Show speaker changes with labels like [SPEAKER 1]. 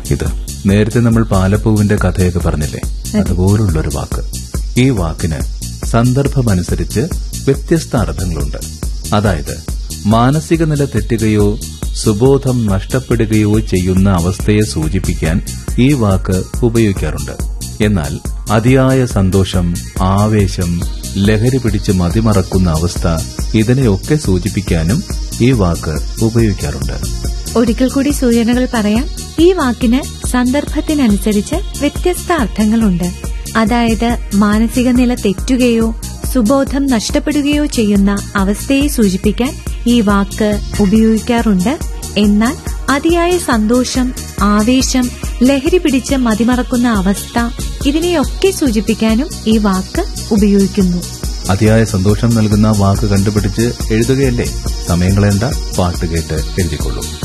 [SPEAKER 1] ഇത് നേരത്തെ നമ്മൾ പാലപ്പൂവിന്റെ കഥയൊക്കെ പറഞ്ഞില്ലേ അതുപോലുള്ളൊരു വാക്ക് ഈ വാക്കിന് സന്ദർഭമനുസരിച്ച് വ്യത്യസ്ത അർത്ഥങ്ങളുണ്ട് അതായത് മാനസിക നില തെറ്റുകയോ സുബോധം നഷ്ടപ്പെടുകയോ ചെയ്യുന്ന അവസ്ഥയെ സൂചിപ്പിക്കാൻ ഈ വാക്ക് ഉപയോഗിക്കാറുണ്ട് എന്നാൽ അതിയായ സന്തോഷം ആവേശം ലഹരി പിടിച്ച് മതിമറക്കുന്ന അവസ്ഥ ഇതിനെയൊക്കെ സൂചിപ്പിക്കാനും ഈ വാക്ക് ഉപയോഗിക്കാറുണ്ട്
[SPEAKER 2] ഒരിക്കൽ കൂടി സൂചനകൾ പറയാം ഈ വാക്കിന് സന്ദർഭത്തിനനുസരിച്ച് വ്യത്യസ്ത അർത്ഥങ്ങളുണ്ട് അതായത് മാനസിക നില തെറ്റുകയോ സുബോധം നഷ്ടപ്പെടുകയോ ചെയ്യുന്ന അവസ്ഥയെ സൂചിപ്പിക്കാൻ ഈ വാക്ക് ഉപയോഗിക്കാറുണ്ട് എന്നാൽ അതിയായ സന്തോഷം ആവേശം ലഹരി പിടിച്ച് മതിമറക്കുന്ന അവസ്ഥ ഇതിനെയൊക്കെ സൂചിപ്പിക്കാനും ഈ വാക്ക് ഉപയോഗിക്കുന്നു
[SPEAKER 1] അതിയായ സന്തോഷം നൽകുന്ന വാക്ക് കണ്ടുപിടിച്ച് എഴുതുകയല്ലേ സമയം കളയേണ്ട പാട്ട് കേട്ട് എഴുതിക്കൊള്ളൂ